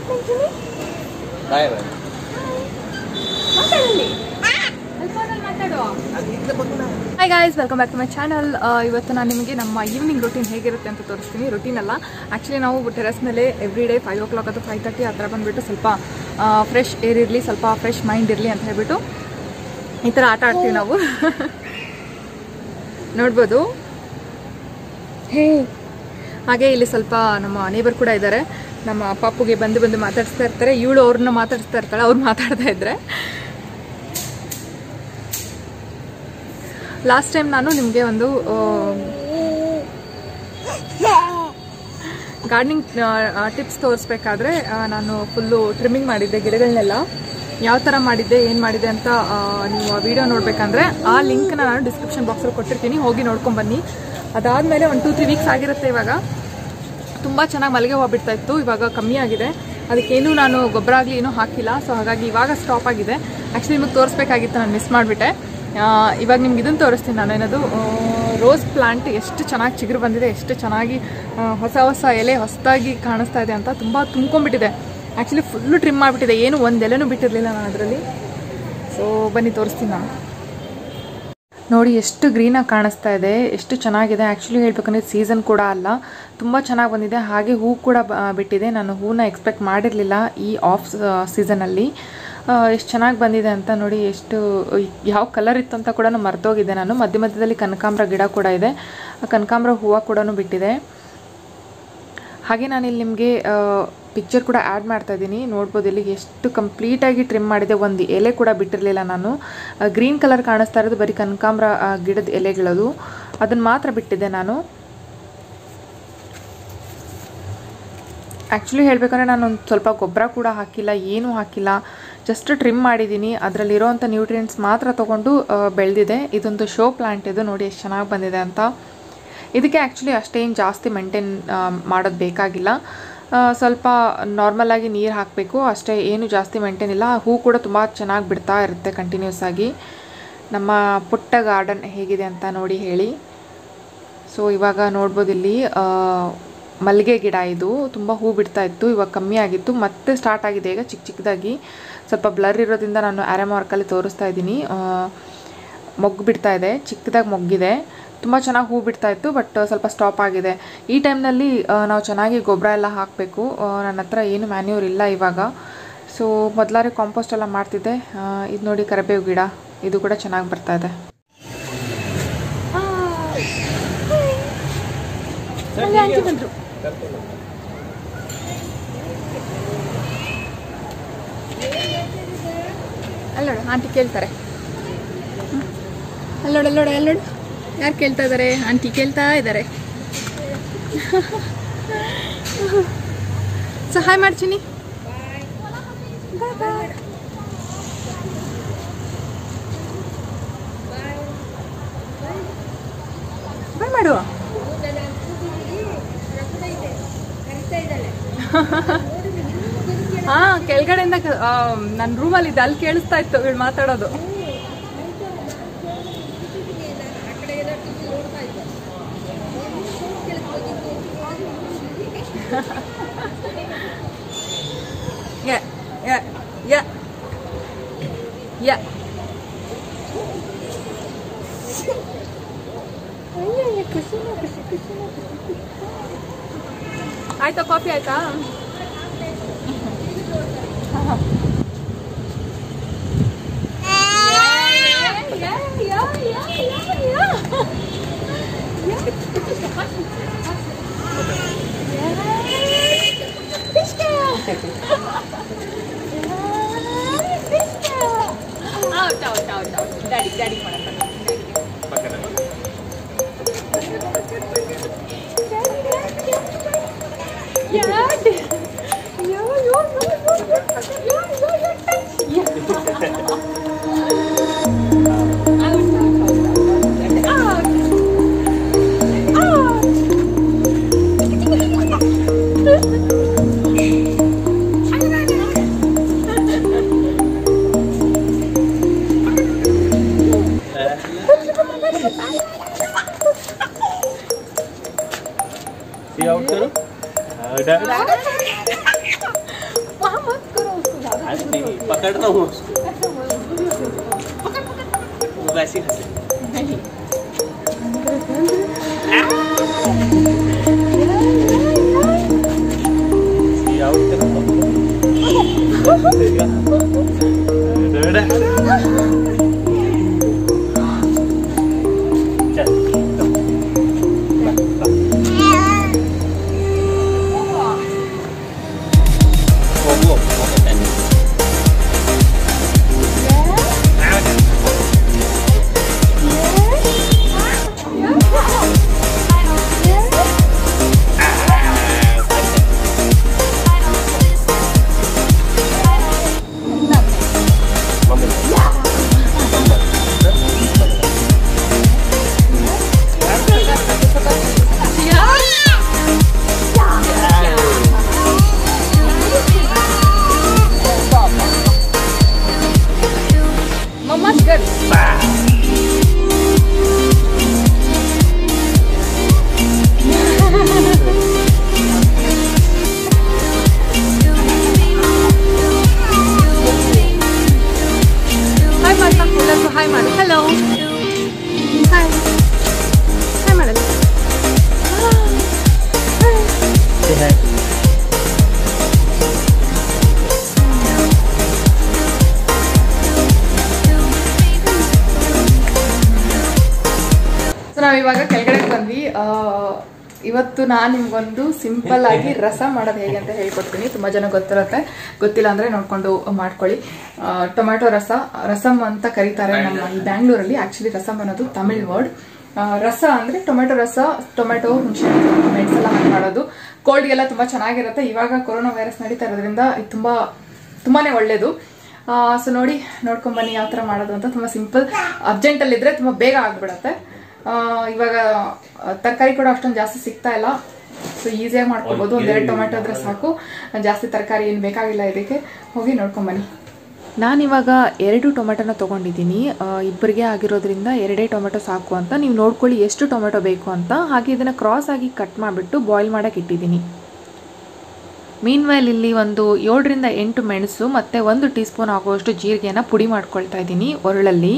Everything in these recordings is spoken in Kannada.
Bye bye hi guys welcome back to my channel ಇವತ್ತು ನಾನು ನಿಮಗೆ ನಮ್ಮ ಈವ್ನಿಂಗ್ ರೂಟೀನ್ ಹೇಗಿರುತ್ತೆ ಅಂತ ತೋರಿಸ್ತೀನಿ ರೂಟೀನ್ ಅಲ್ಲ ಆ್ಯಕ್ಚುಲಿ ನಾವು ಟೆರೆಸ್ ಮೇಲೆ every day five o'clock ಅಥವಾ ಫೈವ್ ತರ್ಟಿ ಆ ಥರ ಬಂದುಬಿಟ್ಟು ಸ್ವಲ್ಪ ಫ್ರೆಶ್ ಏರ್ ಇರಲಿ ಸ್ವಲ್ಪ ಫ್ರೆಶ್ ಮೈಂಡ್ ಇರಲಿ ಅಂತ ಹೇಳ್ಬಿಟ್ಟು ಈ ಥರ ಆಟ ಆಡ್ತೀವಿ ನಾವು ನೋಡ್ಬೋದು ಹೇ ಹಾಗೆ ಇಲ್ಲಿ ಸ್ವಲ್ಪ ನಮ್ಮ ನೇಬರ್ ಕೂಡ ಇದ್ದಾರೆ ನಮ್ಮ ಪಾಪುಗೆ ಬಂದು ಬಂದು ಮಾತಾಡಿಸ್ತಾ ಇರ್ತಾರೆ ಇವಳು ಅವ್ರನ್ನ ಮಾತಾಡಿಸ್ತಾ ಇರ್ತಾಳೆ ಅವ್ರು ಮಾತಾಡ್ತಾ ಇದ್ರೆ ಲಾಸ್ಟ್ ಟೈಮ್ ನಾನು ನಿಮಗೆ ಒಂದು ಗಾರ್ಡನಿಂಗ್ ಟಿಪ್ಸ್ ತೋರಿಸ್ಬೇಕಾದ್ರೆ ಆ, ನಾನು ಫುಲ್ಲು ಟ್ರಿಮ್ಮಿಂಗ್ ಮಾಡಿದ್ದೆ ಗಿಡಗಳನ್ನೆಲ್ಲ ಯಾವ ಥರ ಮಾಡಿದ್ದೆ ಏನು ಮಾಡಿದೆ ಅಂತ ಆ, ನೀವು ಆ ವಿಡಿಯೋ ನೋಡಬೇಕಂದ್ರೆ ಆ ಲಿಂಕ್ನ ನಾನು ಡಿಸ್ಕ್ರಿಪ್ಷನ್ ಬಾಕ್ಸಲ್ಲಿ ಕೊಟ್ಟಿರ್ತೀನಿ ಹೋಗಿ ನೋಡ್ಕೊಂಬನ್ನಿ ಅದಾದಮೇಲೆ ಒಂದು ಟೂ ತ್ರೀ ವೀಕ್ಸ್ ಆಗಿರುತ್ತೆ ಇವಾಗ ತುಂಬ ಚೆನ್ನಾಗಿ ಮಲ್ಲಿಗೆ ಹೂವು ಬಿಡ್ತಾ ಇತ್ತು ಇವಾಗ ಕಮ್ಮಿ ಆಗಿದೆ ಅದಕ್ಕೇನು ನಾನು ಗೊಬ್ಬರ ಆಗಲಿ ಏನೂ ಹಾಕಿಲ್ಲ ಸೊ ಹಾಗಾಗಿ ಇವಾಗ ಸ್ಟಾಪ್ ಆಗಿದೆ ಆ್ಯಕ್ಚುಲಿ ನಿಮಗೆ ತೋರಿಸ್ಬೇಕಾಗಿತ್ತು ನಾನು ಮಿಸ್ ಮಾಡಿಬಿಟ್ಟೆ ಇವಾಗ ನಿಮ್ಗೆ ಇದನ್ನು ತೋರಿಸ್ತೀನಿ ನಾನು ಏನದು ರೋಸ್ ಪ್ಲಾಂಟ್ ಎಷ್ಟು ಚೆನ್ನಾಗಿ ಚಿಗುರು ಬಂದಿದೆ ಎಷ್ಟು ಚೆನ್ನಾಗಿ ಆ, ಹೊಸ ಹೊಸ ಎಲೆ ಹೊಸದಾಗಿ ಕಾಣಿಸ್ತಾ ಇದೆ ಅಂತ ತುಂಬ ತುಂಬ್ಕೊಂಡ್ಬಿಟ್ಟಿದೆ ಆ್ಯಕ್ಚುಲಿ ಫುಲ್ಲು ಟ್ರಿಮ್ ಮಾಡಿಬಿಟ್ಟಿದೆ ಏನು ಒಂದು ಎಲೆನೂ ಬಿಟ್ಟಿರಲಿಲ್ಲ ನಾನು ಅದರಲ್ಲಿ ಸೊ ಬನ್ನಿ ತೋರಿಸ್ತೀನಿ ನಾನು ನೋಡಿ ಎಷ್ಟು ಗ್ರೀನಾಗಿ ಕಾಣಿಸ್ತಾ ಇದೆ ಎಷ್ಟು ಚೆನ್ನಾಗಿದೆ ಆ್ಯಕ್ಚುಲಿ ಹೇಳ್ಬೇಕಂದ್ರೆ ಸೀಸನ್ ಕೂಡ ಅಲ್ಲ ತುಂಬ ಚೆನ್ನಾಗಿ ಬಂದಿದೆ ಹಾಗೆ ಹೂ ಕೂಡ ಬ- ಬಿಟ್ಟಿದೆ ನಾನು ಹೂನ ಎಕ್ಸ್ಪೆಕ್ಟ್ ಮಾಡಿರಲಿಲ್ಲ ಈ ಆಫ್ ಸೀಸನಲ್ಲಿ ಎಷ್ಟು ಚೆನ್ನಾಗಿ ಬಂದಿದೆ ಅಂತ ನೋಡಿ ಎಷ್ಟು ಯಾವ ಕಲರ್ ಇತ್ತು ಅಂತ ಕೂಡ ಮರ್ತೋಗಿದ್ದೆ ನಾನು ಮಧ್ಯ ಮಧ್ಯದಲ್ಲಿ ಕನಕಾಂಬರ ಗಿಡ ಕೂಡ ಇದೆ ಆ ಕನಕಾಂಬರ ಹೂವು ಕೂಡ ಬಿಟ್ಟಿದೆ ಹಾಗೆ ನಾನಿಲ್ಲಿ ನಿಮಗೆ ಪಿಕ್ಚರ್ ಕೂಡ ಆ್ಯಡ್ ಮಾಡ್ತಾ ಇದ್ದೀನಿ ನೋಡ್ಬೋದು ಇಲ್ಲಿ ಎಷ್ಟು ಕಂಪ್ಲೀಟಾಗಿ ಟ್ರಿಮ್ ಮಾಡಿದೆ ಒಂದು ಎಲೆ ಕೂಡ ಬಿಟ್ಟಿರಲಿಲ್ಲ ನಾನು ಗ್ರೀನ್ ಕಲರ್ ಕಾಣಿಸ್ತಾ ಇರೋದು ಬರೀ ಕನಕಾಂಬರ ಆ, ಗಿಡದ ಎಲೆಗಳದು ಅದನ್ನು ಮಾತ್ರ ಬಿಟ್ಟಿದ್ದೆ ನಾನು ಆ್ಯಕ್ಚುಲಿ ಹೇಳಬೇಕಂದ್ರೆ ನಾನು ಒಂದು ಸ್ವಲ್ಪ ಗೊಬ್ಬರ ಕೂಡ ಹಾಕಿಲ್ಲ ಏನೂ ಹಾಕಿಲ್ಲ ಜಸ್ಟ್ ಟ್ರಿಮ್ ಮಾಡಿದ್ದೀನಿ ಅದರಲ್ಲಿರೋವಂಥ ನ್ಯೂಟ್ರಿಯೆಂಟ್ಸ್ ಮಾತ್ರ ತೊಗೊಂಡು ಬೆಳೆದಿದೆ ಇದೊಂದು ಶೋ ಪ್ಲ್ಯಾಂಟ್ ಇದು ನೋಡಿ ಎಷ್ಟು ಚೆನ್ನಾಗಿ ಬಂದಿದೆ ಅಂತ ಇದಕ್ಕೆ ಆ್ಯಕ್ಚುಲಿ ಅಷ್ಟೇನು ಜಾಸ್ತಿ ಮೇಂಟೈನ್ ಮಾಡೋದು ಬೇಕಾಗಿಲ್ಲ ಆ, ಸ್ವಲ್ಪ ನಾರ್ಮಲಾಗಿ ನೀರು ಹಾಕಬೇಕು ಅಷ್ಟೇ ಏನು ಜಾಸ್ತಿ ಮೇಂಟೈನ್ ಇಲ್ಲ ಹೂ ಕೂಡ ತುಂಬ ಚೆನ್ನಾಗಿ ಬಿಡ್ತಾ ಇರುತ್ತೆ ಕಂಟಿನ್ಯೂಸ್ ಆಗಿ ನಮ್ಮ ಪುಟ್ಟ ಗಾರ್ಡನ್ ಹೇಗಿದೆ ಅಂತ ನೋಡಿ ಹೇಳಿ ಸೊ ಇವಾಗ ನೋಡ್ಬೋದು ಇಲ್ಲಿ ಆ, ಮಲ್ಲಿಗೆ ಗಿಡ ಇದು ತುಂಬ ಹೂ ಬಿಡ್ತಾ ಇತ್ತು ಇವಾಗ ಕಮ್ಮಿ ಆಗಿತ್ತು ಮತ್ತೆ ಸ್ಟಾರ್ಟ್ ಆಗಿದೆ ಈಗ ಚಿಕ್ಕ ಚಿಕ್ಕದಾಗಿ ಸ್ವಲ್ಪ ಬ್ಲರ್ ಇರೋದ್ರಿಂದ ನಾನು ಆ್ಯರಮ್ ವರ್ಕಲ್ಲಿ ತೋರಿಸ್ತಾ ಇದ್ದೀನಿ ಆ, ಮೊಗ್ಗು ಬಿಡ್ತಾ ಇದೆ ಚಿಕ್ಕದಾಗಿ ಮೊಗ್ಗಿದೆ ತುಂಬ ಚೆನ್ನಾಗಿ ಹೂ ಬಿಡ್ತಾ ಇತ್ತು ಬಟ್ ಸ್ವಲ್ಪ ಸ್ಟಾಪ್ ಆಗಿದೆ ಈ ಟೈಮ್ನಲ್ಲಿ ನಾವು ಚೆನ್ನಾಗಿ ಗೊಬ್ಬರ ಎಲ್ಲ ಹಾಕಬೇಕು ನನ್ನ ಹತ್ರ ಏನು ಮ್ಯಾನ್ಯೂರ್ ಇಲ್ಲ ಇವಾಗ ಸೊ ಮೊದಲಾರಿ ಕಾಂಪೋಸ್ಟ್ ಎಲ್ಲ ಮಾಡ್ತಿದ್ದೆ ಆ, ಇದು ನೋಡಿ ಕರಿಬೇವು ಗಿಡ ಇದು ಕೂಡ ಚೆನ್ನಾಗಿ ಬರ್ತಾ ಇದೆ ಅಲ್ಲಿ ಆಂಟಿ ಬಂದ್ರು ಅಲ್ಲೋಡು ಆಂಟಿ ಕೇಳ್ತಾರೆ ಹ್ಮ್. ಅಲ್ಲೋಡು ಅಲ್ಲೋಡು ಅಲ್ಲೋಡು ಯಾರು ಕೇಳ್ತಾ ಇದ್ದಾರೆ ಆಂಟಿ ಕೇಳ್ತಾ ಇದ್ದಾರೆ ಸಹಾಯ ಮಾಡ್ತೀನಿ ಬಾಯ್ ಮಾಡುವ ಹಾ ಕೆಳಗಡೆಯಿಂದ ನನ್ನ ರೂಮಲ್ಲಿ ಇದ್ದೆ ಅಲ್ಲಿ ಕೇಳಿಸ್ತಾ ಇತ್ತು ಇವಳು ಮಾತಾಡೋದು Yeah, yeah, yeah, yeah. ಆಯ್ತಾ ಕಾಫಿ ಆಯ್ತಾ daddy daddy See out there? आज नहीं पकड़ रहा हूँ उसको वो वैसे ही हंसे See, out करो। चल वो वो वो पेन Mama's good. ಹಾಯ್ ಮಾಡಿ ಎಲ್ಲರಿಗೂ ಹಾಯ್ ಮಾಡಿ ಹಲೋ ಹಾಯ್ ಹಾಯ್ ಮಾಡಲ್ಲ ಸೊ ನಾವು ಇವಾಗ ಕೆಳಗಡೆ ಬಂದ್ವಿ ಆ, ಇವತ್ತು ನಾನು ನಿಮ್ಗೊಂದು ಸಿಂಪಲ್ ಆಗಿ ರಸ ಮಾಡೋದು ಹೇಗೆ ಅಂತ ಹೇಳ್ಕೊಡ್ತೀನಿ ತುಂಬಾ ಜನ ಗೊತ್ತಿರುತ್ತೆ ಗೊತ್ತಿಲ್ಲ ಅಂದ್ರೆ ನೋಡ್ಕೊಂಡು ಮಾಡ್ಕೊಳ್ಳಿ ಆ, ಟೊಮ್ಯಾಟೊ ರಸ ರಸಮ್ ಅಂತ ಕರೀತಾರೆ ನಮ್ಮ ಈ ಬ್ಯಾಂಗ್ಳೂರಲ್ಲಿ ಆಕ್ಚುಲಿ ರಸಮ್ ಅನ್ನೋದು ತಮಿಳ್ ವರ್ಡ್ ರಸ ಅಂದ್ರೆ ಟೊಮೆಟೊ ರಸ ಟೊಮೆಟೊ ಹುಣಸೆ ಮೆಣಸೆಲ್ಲ ಹಾಕಿ ಮಾಡೋದು ಕೋಲ್ಡ್ಗೆಲ್ಲ ತುಂಬಾ ಚೆನ್ನಾಗಿರುತ್ತೆ ಇವಾಗ ಕೊರೋನಾ ವೈರಸ್ ನಡೀತಾ ಇರೋದ್ರಿಂದ ಇದು ತುಂಬಾ ತುಂಬಾನೇ ಒಳ್ಳೇದು ಸೊ ನೋಡಿ ನೋಡ್ಕೊಂಡ್ ಬನ್ನಿ ಯಾವ ತರ ಮಾಡೋದು ಅಂತ ತುಂಬಾ ಸಿಂಪಲ್ ಅರ್ಜೆಂಟ್ ಅಲ್ಲಿ ಇದ್ರೆ ತುಂಬಾ ಬೇಗ ಆಗ್ಬಿಡತ್ತೆ ಆ, ಇವಾಗ ತರಕಾರಿ ಕೂಡ ಅಷ್ಟೊಂದು ಜಾಸ್ತಿ ಸಿಗ್ತಾ ಇಲ್ಲ ಸೊ ಈಸಿಯಾಗಿ ಮಾಡ್ಕೋಬಹುದು ಒಂದೆರಡು ಟೊಮೆಟೊ ಇದ್ರೆ ಸಾಕು ಜಾಸ್ತಿ ತರಕಾರಿ ಏನು ಬೇಕಾಗಿಲ್ಲ ಇದಕ್ಕೆ ಹೋಗಿ ನೋಡ್ಕೊಂಡ್ ಬನ್ನಿ ನಾನಿವಾಗ ಎರಡು ಟೊಮೆಟೊನ ತೊಗೊಂಡಿದ್ದೀನಿ ಇಬ್ಬರಿಗೆ ಆಗಿರೋದ್ರಿಂದ ಎರಡೇ ಟೊಮೆಟೊ ಸಾಕು ಅಂತ ನೀವು ನೋಡ್ಕೊಳ್ಳಿ ಎಷ್ಟು ಟೊಮೆಟೊ ಬೇಕು ಅಂತ ಹಾಗೆ ಇದನ್ನು ಕ್ರಾಸ್ ಆಗಿ ಕಟ್ ಮಾಡಿಬಿಟ್ಟು ಬಾಯ್ಲ್ ಮಾಡೋಕೆ ಇಟ್ಟಿದ್ದೀನಿ ಮೀನ್ವೈಲ್ ಇಲ್ಲಿ ಒಂದು ಏಳರಿಂದ ಎಂಟು ಮೆಣಸು ಮತ್ತು ಒಂದು ಟೀ ಸ್ಪೂನ್ ಆಗುವಷ್ಟು ಜೀರಿಗೆನ ಪುಡಿ ಮಾಡ್ಕೊಳ್ತಾ ಇದ್ದೀನಿ ಒರಳಲ್ಲಿ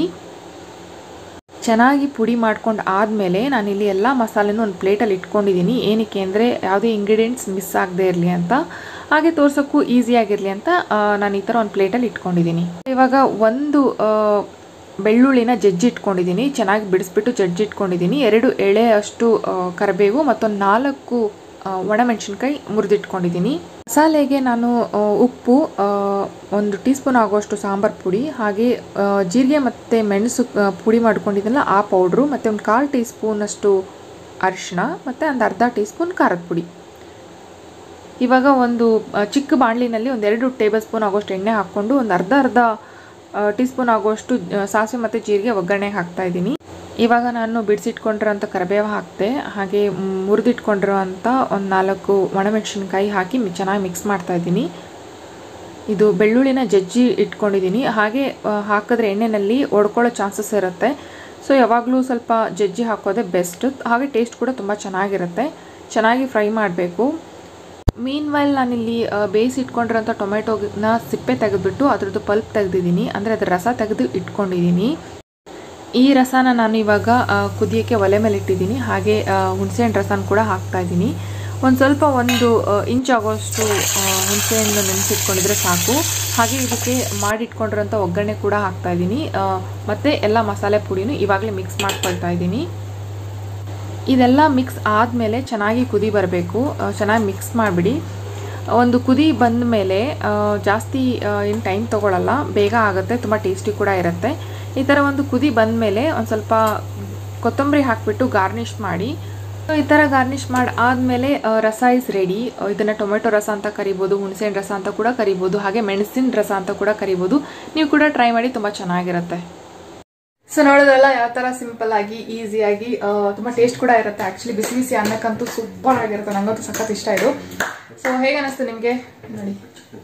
ಚೆನ್ನಾಗಿ ಪುಡಿ ಮಾಡ್ಕೊಂಡು ಆದಮೇಲೆ ನಾನಿಲ್ಲಿ ಎಲ್ಲ ಮಸಾಲೆನೂ ಒಂದು ಪ್ಲೇಟಲ್ಲಿ ಇಟ್ಕೊಂಡಿದ್ದೀನಿ ಏನಕ್ಕೆ ಅಂದರೆ ಯಾವುದೇ ಇಂಗ್ರೀಡಿಯೆಂಟ್ಸ್ ಮಿಸ್ ಆಗದೆ ಇರಲಿ ಅಂತ ಹಾಗೆ ತೋರ್ಸೋಕ್ಕೂ ಈಸಿಯಾಗಿರಲಿ ಅಂತ ಆ, ನಾನು ಈ ಥರ ಒಂದು ಪ್ಲೇಟಲ್ಲಿ ಇಟ್ಕೊಂಡಿದ್ದೀನಿ ಇವಾಗ ಒಂದು ಆ, ಬೆಳ್ಳುಳ್ಳಿನ ಜಜ್ಜಿ ಇಟ್ಕೊಂಡಿದ್ದೀನಿ ಚೆನ್ನಾಗಿ ಬಿಡಿಸ್ಬಿಟ್ಟು ಜಜ್ಜಿ ಇಟ್ಕೊಂಡಿದ್ದೀನಿ ಎರಡು ಎಳೆ ಅಷ್ಟು ಆ, ಕರಿಬೇವು ಮತ್ತೊಂದು ನಾಲ್ಕು ಆ, ಒಣಮೆಣಸಿನ್ಕಾಯಿ ಮುರಿದಿಟ್ಕೊಂಡಿದ್ದೀನಿ ಮಸಾಲೆಗೆ ನಾನು ಆ, ಉಪ್ಪು ಆ, ಒಂದು ಟೀ ಸ್ಪೂನ್ ಆಗುವಷ್ಟು ಸಾಂಬಾರು ಪುಡಿ ಹಾಗೆ ಆ, ಜೀರಿಗೆ ಮತ್ತು ಮೆಣಸು ಆ, ಪುಡಿ ಮಾಡ್ಕೊಂಡಿದ್ದೆಲ್ಲ ಆ ಪೌಡ್ರು ಮತ್ತು ಒಂದು ಕಾಲು ಟೀ ಸ್ಪೂನಷ್ಟು ಅರಿಶಿಣ ಮತ್ತು ಒಂದು ಅರ್ಧ ಟೀ ಸ್ಪೂನ್ ಖಾರದ ಪುಡಿ ಇವಾಗ ಒಂದು ಆ, ಚಿಕ್ಕ ಬಾಣಲಿನಲ್ಲಿ ಒಂದೆರಡು ಟೇಬಲ್ ಸ್ಪೂನ್ ಆಗೋಷ್ಟು ಎಣ್ಣೆ ಹಾಕ್ಕೊಂಡು ಒಂದು ಅರ್ಧ ಅರ್ಧ ಟೀ ಸ್ಪೂನ್ ಆಗುವಷ್ಟು ಆ, ಸಾಸಿವೆ ಮತ್ತು ಜೀರಿಗೆ ಒಗ್ಗರಣೆಗೆ ಹಾಕ್ತಾ ಇದ್ದೀನಿ ಇವಾಗ ನಾನು ಬಿಡಿಸಿಟ್ಕೊಂಡಿರೋಂಥ ಕರಿಬೇವು ಹಾಕ್ತೆ ಹಾಗೆ ಮುರಿದಿಟ್ಕೊಂಡಿರೋಂಥ ಒಂದು ನಾಲ್ಕು ಒಣಮೆಣಸಿನ್ಕಾಯಿ ಹಾಕಿ ಮಿ- ಚೆನ್ನಾಗಿ ಮಿಕ್ಸ್ ಮಾಡ್ತಾ ಇದ್ದೀನಿ ಇದು ಬೆಳ್ಳುಳ್ಳಿನ ಜಜ್ಜಿ ಇಟ್ಕೊಂಡಿದ್ದೀನಿ ಹಾಗೆ ಆ, ಹಾಕಿದ್ರೆ ಎಣ್ಣೆಯಲ್ಲಿ ಒಡ್ಕೊಳ್ಳೋ ಚಾನ್ಸಸ್ ಇರುತ್ತೆ ಸೊ ಯಾವಾಗಲೂ ಸ್ವಲ್ಪ ಜಜ್ಜಿ ಹಾಕೋದೇ ಬೆಸ್ಟ್ ಹಾಗೆ ಟೇಸ್ಟ್ ಕೂಡ ತುಂಬ ಚೆನ್ನಾಗಿರುತ್ತೆ ಚೆನ್ನಾಗಿ ಫ್ರೈ ಮಾಡಬೇಕು ಮೀನ್ ವೈಲ್ ನಾನಿಲ್ಲಿ ಆ, ಬೇಯಿಸಿಟ್ಕೊಂಡಿರೋಂಥ ಟೊಮೆಟೊನ ಸಿಪ್ಪೆ ತೆಗೆದ್ಬಿಟ್ಟು ಅದ್ರದ್ದು ಪಲ್ಪ್ ತೆಗೆದಿದ್ದೀನಿ ಅಂದರೆ ಅದ್ರ ರಸ ತೆಗೆದು ಇಟ್ಕೊಂಡಿದ್ದೀನಿ ಈ ರಸನ ನಾನು ಇವಾಗ ಆ, ಕುದಿಯೋಕ್ಕೆ ಒಲೆ ಮೇಲೆ ಇಟ್ಟಿದ್ದೀನಿ ಹಾಗೆ ಆ, ಹುಣಸೆಹಣ್ಣು ರಸನ ಕೂಡ ಹಾಕ್ತಾ ಇದ್ದೀನಿ ಒಂದು ಸ್ವಲ್ಪ ಒಂದು ಆ, ಇಂಚ್ ಆಗೋಷ್ಟು ಆ, ಹುಣಸೆಹಣ್ಣು ನೆನೆಸಿಟ್ಕೊಂಡಿದ್ರೆ ಸಾಕು ಹಾಗೆ ಇದಕ್ಕೆ ಮಾಡಿಟ್ಕೊಂಡಿರೋಂಥ ಒಗ್ಗರಣೆ ಕೂಡ ಹಾಕ್ತಾ ಇದ್ದೀನಿ ಆ, ಮತ್ತೆ ಎಲ್ಲ ಮಸಾಲೆ ಪುಡಿನೂ ಇವಾಗಲೇ ಮಿಕ್ಸ್ ಮಾಡ್ಕೊಳ್ತಾ ಇದ್ದೀನಿ ಇದೆಲ್ಲ ಮಿಕ್ಸ್ ಆದಮೇಲೆ ಚೆನ್ನಾಗಿ ಕುದಿ ಬರಬೇಕು ಚೆನ್ನಾಗಿ ಮಿಕ್ಸ್ ಮಾಡಿಬಿಡಿ ಒಂದು ಕುದಿ ಬಂದ ಮೇಲೆ ಜಾಸ್ತಿ ಏನು ಟೈಮ್ ತೊಗೊಳಲ್ಲ ಬೇಗ ಆಗುತ್ತೆ ತುಂಬ ಟೇಸ್ಟಿ ಕೂಡ ಇರುತ್ತೆ ಈ ಥರ ಒಂದು ಕುದಿ ಬಂದ ಮೇಲೆ ಒಂದು ಸ್ವಲ್ಪ ಕೊತ್ತಂಬರಿ ಹಾಕಿಬಿಟ್ಟು ಗಾರ್ನಿಷ್ ಮಾಡಿ ಸೊ ಈ ಥರ ಗಾರ್ನಿಷ್ ಮಾಡಿ ಆದಮೇಲೆ ರಸ ಇಸ್ ರೆಡಿ ಇದನ್ನು ಟೊಮೆಟೊ ರಸ ಅಂತ ಕರಿಬೋದು ಹುಣಸೆಹಣ್ಣು ರಸ ಅಂತ ಕೂಡ ಕರಿಬೋದು ಹಾಗೆ ಮೆಣಸಿನ ರಸ ಅಂತ ಕೂಡ ಕರಿಬೋದು ನೀವು ಕೂಡ ಟ್ರೈ ಮಾಡಿ ತುಂಬ ಚೆನ್ನಾಗಿರುತ್ತೆ ಸೊ ನೋಡೋದಲ್ಲ ಯಾವ ತರ ಸಿಂಪಲ್ ಆಗಿ ಈಸಿಯಾಗಿ ತುಂಬಾ ಟೇಸ್ಟ್ ಕೂಡ ಇರುತ್ತೆ ಆಕ್ಚುಲಿ ಬಿಸಿ ಬಿಸಿ ಅನ್ನಕ್ಕಂತೂ ಸೂಪರ್ ಆಗಿರುತ್ತೆ ನಂಗಂತೂ ಸಖತ್ ಇಷ್ಟ ಇದು ಸೊ ಹೇಗೆ ಅನಿಸ್ತು ನಿಮಗೆ ನೋಡಿ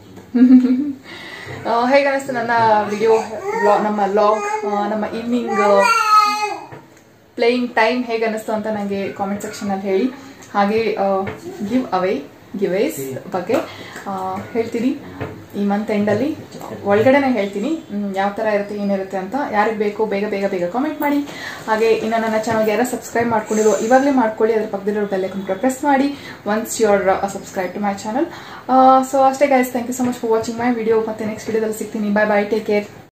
ಆ, ಹೇಗೆ ಅನಿಸ್ತು ನನ್ನ ವಿಡಿಯೋ ನಮ್ಮ ಲಾಗ್ ನಮ್ಮ ಈವ್ನಿಂಗ್ ಪ್ಲೇಯಿಂಗ್ ಟೈಮ್ ಹೇಗೆ ಅನಿಸ್ತು ಅಂತ ನನಗೆ ಕಾಮೆಂಟ್ ಸೆಕ್ಷನಲ್ಲಿ ಹೇಳಿ ಹಾಗೆ ಗಿವ್ ಅವೇ ಗಿವೇಸ್ ಬಗ್ಗೆ ಆ, ಹೇಳ್ತೀನಿ ಈ ಮಂತ್ ಎಂಡಲ್ಲಿ ಒಳಗಡೆನೆ ಹೇಳ್ತೀನಿ ಯಾವ ಥರ ಇರುತ್ತೆ ಏನಿರುತ್ತೆ ಅಂತ ಯಾರಿಗೆ ಬೇಕು ಬೇಗ ಬೇಗ ಬೇಗ ಕಾಮೆಂಟ್ ಮಾಡಿ ಹಾಗೆ ಇನ್ನು ನನ್ನ ಚಾನಲ್ಗೆ ಯಾರು ಸಬ್ಸ್ಕ್ರೈಬ್ ಮಾಡ್ಕೊಂಡಿರೋ ಇವಾಗಲೇ ಮಾಡ್ಕೊಳ್ಳಿ ಅದ್ರ ಪಕ್ಕದಲ್ಲಿರೋ ಬೆಲ್ ಐಕನ್ ಪ್ರೆಸ್ ಮಾಡಿ once your subscribe to my channel so ಅಷ್ಟೇ guys thank you so much for watching my video ಮತ್ತೆ ನೆಕ್ಸ್ಟ್ ವಿಡಿಯೋದಲ್ಲಿ ಸಿಗ್ತೀನಿ ಬೈ ಬೈ ಟೇಕ್ ಕೇರ್